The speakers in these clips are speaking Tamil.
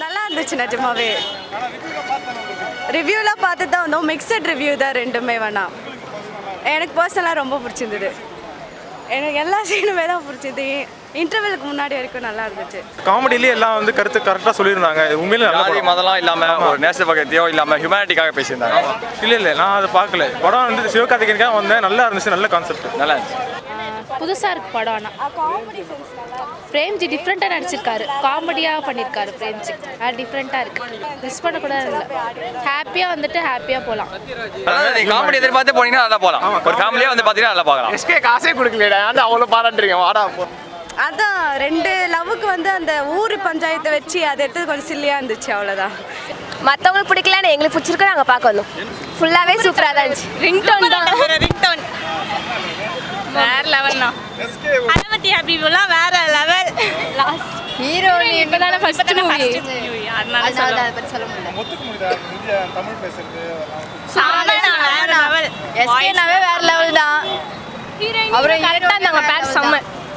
நல்லா இருந்துச்சு நிஜமாவே ரிவ்யூலாம் பார்த்து தான் வந்தோம் மிக்சட் ரிவ்யூ தான் ரெண்டுமே வேணாம் எனக்கு பர்சனலாக ரொம்ப பிடிச்சிருந்தது எனக்கு எல்லா சீனுமே தான் பிடிச்சது இன்டர்வெலுக்கு முன்னாடி வரைக்கும் நல்லா இருந்துச்சு காமெடியிலேயே எல்லாம் வந்து கருத்து கரெக்டாக சொல்லியிருந்தாங்க இது உண்மையிலே நல்ல ஜாதி படம் மதம்லாம் இல்லாமல் ஒரு நேச பக்கத்தையோ இல்லாமல் ஹியூமனிட்டிக்காக பேசியிருந்தாங்க இல்லை இல்லை நான் அதை பார்க்கல படம் வந்து சிவகார்த்திகேயனுக்காக வந்தேன் நல்லா இருந்துச்சு நல்ல கான்செப்ட் நல்லா இருந்துச்சு புதுசாக இருக்கு படம் ஆனால் பிரேம்ஜி டிஃப்ரெண்ட்டாக நடிச்சிருக்காரு காமெடியாக பண்ணியிருக்காரு பிரேம்ஜி அது டிஃப்ரெண்ட்டாக இருக்கு மிஸ் பண்ணக்கூடாது இல்லை ஹாப்பியாக வந்துட்டு ஹாப்பியாக போகலாம் அதாவது நீங்க காமெடி எதிர்பார்த்து போனீங்கன்னா நல்லா போகலாம் ஒரு ஃபேமிலியாக வந்து பார்த்தீங்கன்னா நல்லா பார்க்கலாம் எஸ்கே காசே கொடுக்கலடா அந்த அவ்வளோ பாராட்டுறீங்க வாடா போ அதான் ரெண்டு லவ்வுக்கு வந்து அந்த ஊர் பஞ்சாயத்தை வச்சு அதை எடுத்து கொஞ்சம் சில்லியாக இருந்துச்சு அவ்வளோதான் மற்றவங்களுக்கு பிடிக்கலன்னு எங்களுக்கு பிடிச்சிருக்கு நாங்கள் பார்க்க வந்தோம் ஃபுல்லாகவே சூப்பராக தான் இருந்துச்சு ரிங்டோன் தான் ரிங்டோன் வேற லெவல் தான் அலமத்தி ஹபீபுலாம் வேற லெவல் லாஸ்ட் ஹீரோ இப்போ தானே ஃபஸ்ட் மூவி அதனால சொல்ல சொல்ல முடியல வேற லெவல் எஸ்கேனாவே வேற லெவல் தான் அப்புறம் கரெக்டாக இருந்தாங்க பேர் செம்ம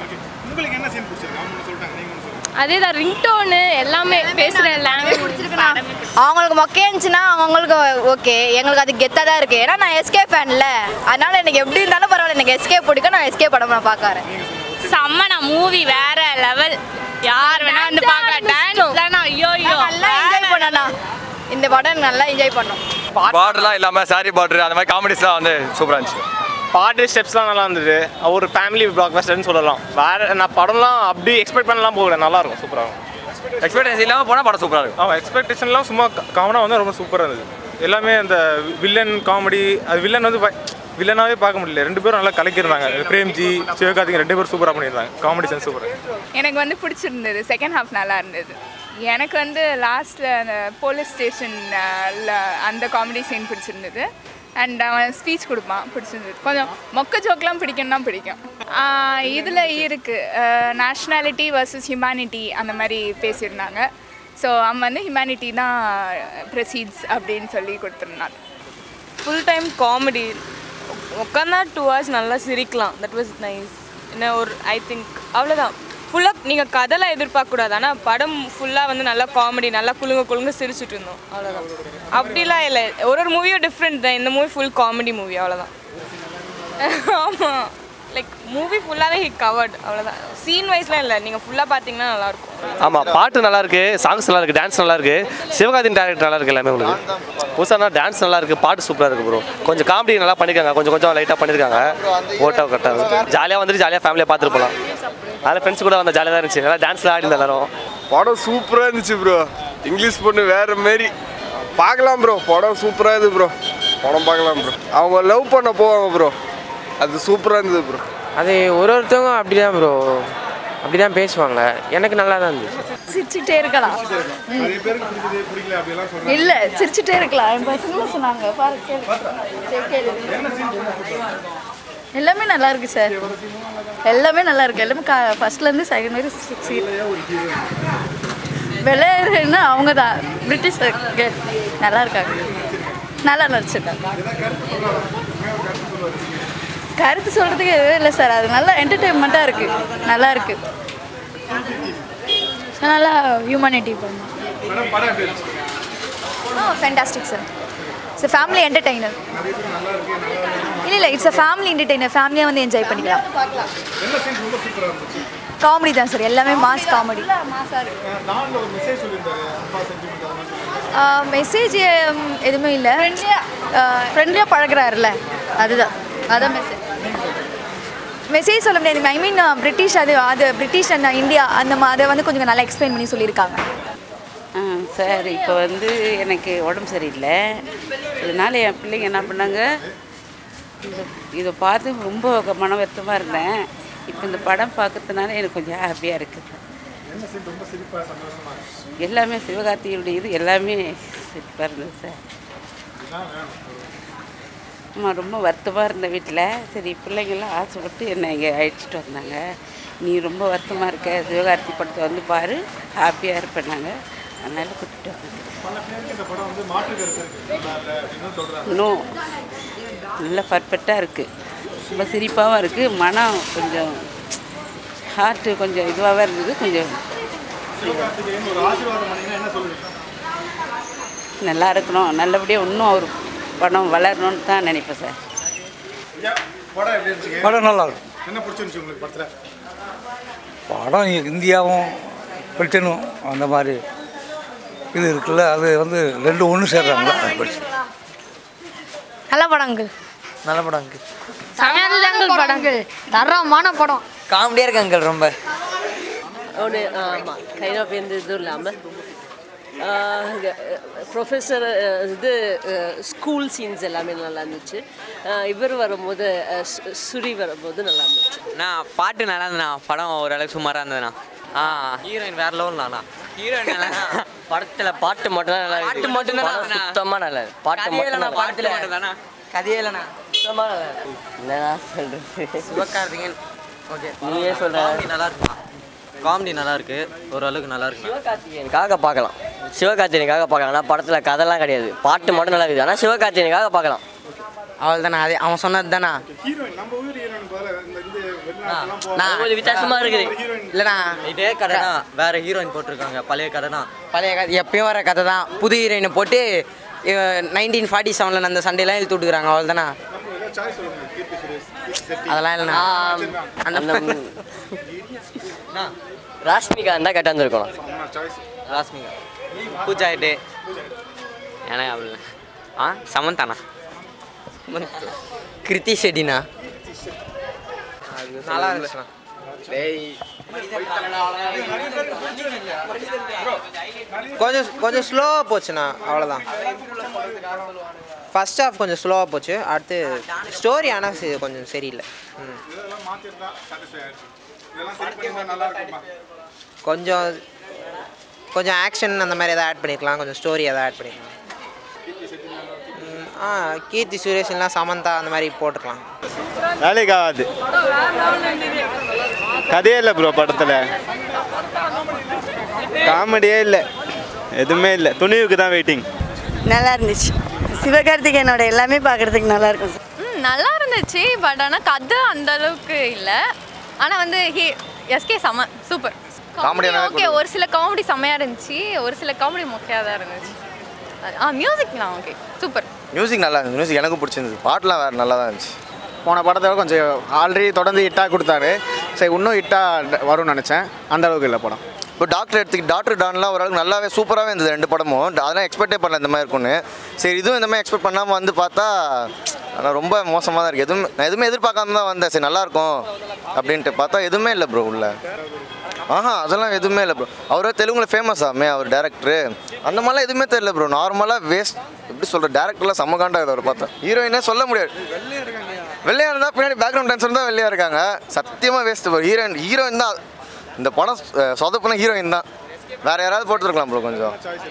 அதே தான் ரிங்டோனு எல்லாமே பேசுகிற லாங்குவேஜ் அவங்களுக்கு மொக்கையா இருந்துச்சுன்னா அவங்களுக்கு ஓகே எங்களுக்கு அது கெத்தாக தான் இருக்குது ஏன்னா நான் எஸ்கே ஃபேன்ல அதனால எனக்கு எப்படி இருந்தாலும் பரவாயில்ல எனக்கு எஸ்கே பிடிக்கும் நான் எஸ்கே படம் நான் பார்க்க வரேன் செம்மனா மூவி வேற லெவல் யார் வேணா வந்து பார்க்க டான்ஸ்லாம் ஐயோ ஐயோ நல்லா என்ஜாய் பண்ணனா இந்த படம் எனக்கு நல்லா என்ஜாய் பண்ணோம் பார்டர்லாம் இல்லாமல் சாரி பார்டர் அந்த மாதிரி காமெடிஸ்லாம் வந்து சூப்பராக இருந்துச்சு பாட்டு ஸ்டெப்ஸ்லாம் நல்லா இருந்தது ஒரு ஃபேமிலி பிளாக் பஸ்டர்னு சொல்லலாம் வேற நான் படம்லாம் அப்படி எக்ஸ்பெக்ட் பண்ணலாம் போகல நல்லா இருக்கும் சூப்பராக இருக்கும் எக்ஸ்பெக்டேஷன் இல்லாமல் போனால் படம் சூப்பராக இருக்கும் அவன் எக்ஸ்பெக்டேஷன்லாம் சும்மா காமனாக வந்து ரொம்ப சூப்பராக இருந்தது எல்லாமே அந்த வில்லன் காமெடி அது வில்லன் வந்து வில்லனாவே பார்க்க முடியல ரெண்டு பேரும் நல்லா கலக்கியிருந்தாங்க பிரேம்ஜி சிவகார்த்திகேயன் ரெண்டு பேரும் சூப்பராக பண்ணியிருந்தாங்க காமெடி சென்ஸ் சூப்பராக எனக்கு வந்து பிடிச்சிருந்தது செகண்ட் ஹாஃப் நல்லா இருந்தது எனக்கு வந்து லாஸ்ட்டில் அந்த போலீஸ் ஸ்டேஷன்ல அந்த காமெடி சீன் பிடிச்சிருந்தது அண்ட் அவன் ஸ்பீச் கொடுப்பான் பிடிச்சிருந்தது கொஞ்சம் மொக்க ஜோக்கெலாம் பிடிக்கும்னா பிடிக்கும் இதில் இருக்குது நேஷ்னாலிட்டி வர்சஸ் ஹியூமனிட்டி அந்த மாதிரி பேசியிருந்தாங்க ஸோ அவன் வந்து ஹியூமனிட்டி தான் ப்ரெசீட்ஸ் அப்படின்னு சொல்லி கொடுத்துருந்தாங்க ஃபுல் டைம் காமெடி உட்காந்தா டூ ஹவர்ஸ் நல்லா சிரிக்கலாம் தட் வாஸ் நைஸ் என்ன ஒரு ஐ திங்க் அவ்வளோதான் ஃபுல்லாக நீங்கள் கதைலாம் எதிர்பார்க்கக்கூடாது ஆனால் படம் ஃபுல்லாக வந்து நல்லா காமெடி நல்லா குலுங்க குலுங்க சிரிச்சிட்டு இருந்தோம் அவ்வளோதான் அப்படிலாம் இல்லை ஒரு ஒரு மூவியும் டிஃப்ரெண்ட் தான் இந்த மூவி ஃபுல் காமெடி மூவி அவ்வளோதான் ஆமாம் லைக் மூவி ஃபுல்லாகவே ஹி கவர்ட் அவ்வளோதான் சீன் வைஸ்லாம் இல்லை நீங்கள் ஃபுல்லாக பார்த்தீங்கன்னா நல்லாயிருக்கும் ஆமாம் பாட்டு நல்லா இருக்கு சாங்ஸ் நல்லா இருக்கு டான்ஸ் நல்லா இருக்கு சிவகார்த்தின் டேரக்டர் நல்லா இருக்கு எல்லாமே உங்களுக்கு புதுசாக டான்ஸ் நல்லா இருக்கு பாட்டு சூப்பராக இருக்கு ப்ரோ கொஞ்சம் காமெடி நல்லா பண்ணியிருக்காங்க கொஞ்சம் கொஞ்சம் லைட்டாக பண்ணியிருக்காங்க ஓட்டா கரெக்டாக ஜாலியாக வந்துட்டு ஜாலியாக ஃபேமிலியாக பார்த்துட்டு போகலாம் அதில் ஃப்ரெண்ட்ஸ் கூட வந்த ஜாலியாக தான் இருந்துச்சு நல்லா டான்ஸ்லாம் ஆடி எல்லாரும் படம் சூப்பராக இருந்துச்சு ப்ரோ இங்கிலீஷ் பொண்ணு வேற மாரி பார்க்கலாம் ப்ரோ படம் சூப்பராக இருக்குது ப்ரோ படம் பார்க்கலாம் ப்ரோ அவங்க லவ் பண்ண போவாங்க ப்ரோ அது சூப்பராக இருந்தது ப்ரோ அது ஒரு ஒருத்தவங்க அப்படி தான் ப்ரோ அப்படி தான் பேசுவாங்க எனக்கு நல்லா தான் இருந்துச்சு சிரிச்சுட்டே இருக்கலாம் இல்ல சிரிச்சுட்டே இருக்கலாம் என் பசங்களும் சொன்னாங்க பாரு கேளு. சரி, கேளு. எல்லாமே நல்லா இருக்கு சார் எல்லாமே நல்லா இருக்கு எல்லாமே ஃபர்ஸ்ட்ல இருந்து செகண்ட் வரை விளையாடுறேன்னா அவங்க தான் பிரிட்டிஷ் girl. நல்லா இருக்காங்க நல்லா நடிச்சிருக்காங்க கருத்து சொல்றதுக்கு எதுவும் இல்லை சார் அது நல்லா என்டர்டெயின்மெண்ட்டாக இருக்கு நல்லா இருக்கு நல்லா ஹியூமனிட்டி பண்ணும் ஆ fantastic sir it's family entertainer இல்லை இல்லை இட்ஸ் அ ஃபேமிலி என்டர்டெய்னர் ஃபேமிலியாக வந்து என்ஜாய் பண்ணிக்கலாம் காமெடி தான் சார் எல்லாமே மாஸ் காமெடி மெசேஜ் எதுவுமே இல்லை ஃப்ரெண்ட்லியாக பழகுறாருல்ல அதுதான் அதான் மெசேஜ் மெசேஜ் சொல்ல முடியாது ஐ மீன் பிரிட்டிஷ் அது அது பிரிட்டிஷ் அண்ட் இந்தியா அந்த மா- அதை வந்து கொஞ்சம் நல்லா எக்ஸ்பிளைன் பண்ணி சொல்லியிருக்காங்க ஆ சார் இப்போ வந்து எனக்கு உடம்பு சரியில்லை இதனால் என் பிள்ளைங்க என்ன பண்ணாங்க இது இதை பார்த்து ரொம்ப மன வருத்தமாக இருந்தேன் இப்போ இந்த படம் பார்க்கறதுனால எனக்கு கொஞ்சம் ஹாப்பியாக இருக்குது எல்லாமே சிவகார்த்தியுடைய இது எல்லாமே சிறப்பாக இருந்தது சார் ஆமாம் ரொம்ப வருத்தமாக இருந்த வீட்டில் சரி பிள்ளைங்கள்லாம் ஆசைப்பட்டு என்னை இங்கே அழைச்சிட்டு வந்தாங்க நீ ரொம்ப வருத்தமாக இருக்க சிவகார்த்தி படத்தை வந்து பாரு ஹாப்பியாக இருப்பேன் நாங்கள் அதனால் கூப்பிட்டு இன்னும் நல்லா பர்ஃபெக்டாக இருக்குது ரொம்ப சிரிப்பாகவும் இருக்குது மனம் கொஞ்சம் ஹார்ட்டு கொஞ்சம் இதுவாகவே இருந்தது கொஞ்சம் நல்லா இருக்கணும் நல்லபடியாக இன்னும் அவர் படம் வளரணும்னு தான் நினைப்பேன் சார் படம் எப்படி இருந்துச்சுங்க படம் நல்லா இருக்கும் என்ன பிடிச்சிருந்துச்சு உங்களுக்கு படத்தில் படம் இந்தியாவும் பிரிட்டனும் அந்த மாதிரி இது இருக்குல்ல அது வந்து ரெண்டு ஒன்று சேர்றாங்களா அது பிடிச்சி நல்ல படம் அங்கிள் நல்ல படம் அங்கிள் செமையான அங்கிள் படம் அங்கிள் தரமான படம் காமெடியாக இருக்கு அங்கிள் ரொம்ப ஒன்று ஆமாம் கைண்ட் ஆஃப் எந்த இதுவும் இல்லாமல் ப்ரொஃபஸர் இது ஸ்கூல் சீன்ஸ் எல்லாமே நல்லா இருந்துச்சு அஹ் இவர் வரும்போது அஹ் சு- சுரி வரும்போது நல்லா இருந்துச்சு நான் பாட்டு நல்லா இருந்ததுண்ணா படம் ஓரளவுக்கு சுமாராக இருந்ததுண்ணா ஆ ஹீரோயின் வேற லெவல்ண்ணா ஹீரோயின் நல்லா படத்தில் பாட்டு மட்டும் தான் நல்லா பாட்டு மட்டும் தான் சுத்தமாக நல்லா இருக்கு. பாட்டு மட்டும் தான் பாட்டு மட்டும் தானே கதையே இல்லைண்ணா சுத்தமாக நல்லா இருக்கு. என்னடா சொல்கிறது சிவகார்த்திகேயன் ஓகே நீயே சொல்ற. காமெடி நல்லா இருக்குண்ணா காமெடி நல்லா இருக்கு ஓரளவுக்கு நல்லா இருக்கு சிவகார்த்திகேயனுக்காக பார்க்கலாம் சிவகார்த்திகேயனுக்காக பார்க்கலாம் ஆனால் படத்தில் கதைலாம் கிடையாது பாட்டு மட்டும் நல்லா இருக்குது ஆனால் சிவகார்த்திகேயனுக்காக பார்க்கலாம் அவள் தானே அதே அவன் சொன்னது தானே ஹீரோயின் நம்ம ஊர் ஹீரோயின் போல இந்த இந்த வெளிநாட்டுலாம் நான் கொஞ்சம் வித்தியாசமா இருக்குது. இல்லைண்ணா இதே கதை தான் வேற ஹீரோயின் போட்டிருக்காங்க பழைய கதை தான் பழைய கதை எப்பயும் வர கதை தான் புது ஹீரோயினை போட்டு நைன்டீன் ஃபார்ட்டி செவனில் அந்த சண்டையெல்லாம் இழுத்து விட்டுக்கிறாங்க அவள் தானே சாய்ஸ் சொல்லுங்க கீர்த்தி சுரேஷ் செட்டி. அதெல்லாம் இல்லைண்ணா அந்த ராஷ்மிகா இருந்தால் கரெக்டாக இருந்திருக்கணும் அம்மா சாய்ஸ் ராஸ்மிகா பூஜா ஆயிட்டு எனக்கு அப்படி இல்லை. ஆ சமந்தாண்ணா கிருத்தி ஷெட்டிண்ணா நல்லா இருந்துச்சுண்ணா கொஞ்சம் கொஞ்சம் ஸ்லோவாக போச்சுண்ணா அவ்வளோதான் ஃபர்ஸ்ட் ஹாஃப் கொஞ்சம் ஸ்லோவாக போச்சு அடுத்து ஸ்டோரி ஆனால் சி- கொஞ்சம் சரியில்லை ம். இதெல்லாம் மாத்திருந்தா சாட்டிஸ்ஃபை ஆயிடுச்சு இதெல்லாம் சரி பண்ணிருந்தா நல்லா இருக்குமா கொஞ்சம் கொஞ்சம் ஆக்ஷன் அந்த மாதிரி எதாவது ஆட் பண்ணிக்கலாம் கொஞ்சம் ஸ்டோரி எதாவது ஆட் பண்ணிக்கலாம் ம், ஆ கீர்த்தி சுரேஷ்லாம் சமந்தா அந்த மாதிரி போட்டுக்கலாம் வேலைக்கு ஆகாது கதையே இல்லை ப்ரோ படத்தில் காமெடியே இல்லை எதுவுமே இல்லை துணிவுக்கு தான் வெயிட்டிங் நல்லா இருந்துச்சு சிவகார்த்திகேயனோட எல்லாமே பார்க்கறதுக்கு நல்லா இருக்கும் சார் ம் நல்லா இருந்துச்சு பட் ஆனால் கதை அந்த அளவுக்கு இல்லை ஆனால் வந்து ஹி எஸ்கே செம சூப்பர் Comedy காமெடி நல்லா ஓகே ஒரு சில காமெடி செம்மையாக இருந்துச்சு ஒரு சில காமெடி மொக்கையாக தான் இருந்துச்சு ஆ மியூசிக்லாம் ஓகே சூப்பர் மியூசிக் நல்லா இருந்துச்சு மியூசிக் எனக்கும் பிடிச்சிருந்தது பாட்டுலாம் வேறு நல்லா தான் இருந்துச்சு போன படத்தை விட கொஞ்சம் ஆல்ரெடி தொடர்ந்து ஹிட்டாக கொடுத்தாரு சரி இன்னும் ஹிட்டாக வரும்னு நினச்சேன் அந்த அளவுக்கு இல்லை படம் இப்போ டாக்டர் எடுத்துக்கு டாக்டர் டான்லாம் ஓரளவுக்கு நல்லாவே சூப்பராகவே இருந்தது ரெண்டு படமும் அதெல்லாம் எக்ஸ்பெக்டே பண்ணல இந்த மாதிரி இருக்கும்னு சரி இதுவும் இந்த மாதிரி எக்ஸ்பெக்ட் பண்ணாமல் வந்து பார்த்தா ஆனால் ரொம்ப மோசமாக தான் இருக்குது எதுவும் நான் எதுவுமே எதிர்பார்க்காம தான் வந்தேன் சரி நல்லாயிருக்கும் அப்படின்ட்டு பார்த்தா எதுவுமே இல்லை ப்ரோ உள்ள ஆஹா அதெல்லாம் எதுவுமே இல்லை ப்ரோ அவரே தெலுங்குல ஃபேமஸ் ஆமே அவர் டேரக்டரு அந்த மாதிரிலாம் எதுவுமே தெரியல ப்ரோ நார்மலாக வேஸ்ட் எப்படி சொல்கிற டேரக்டர்லாம் செம்ம காண்டாகுது அவர் பார்த்தா ஹீரோயினே சொல்ல முடியாது வெள்ளையா இருந்தால் பின்னாடி பேக்ரவுண்ட் டான்ஸர் தான் வெள்ளையா இருக்காங்க சத்தியமாக வேஸ்ட் ப்ரோ ஹீரோயின் ஹீரோயின் தான் இந்த படம் சொதப்புன ஹீரோயின் தான் வேற யாராவது போட்டுருக்கலாம் ப்ரோ கொஞ்சம்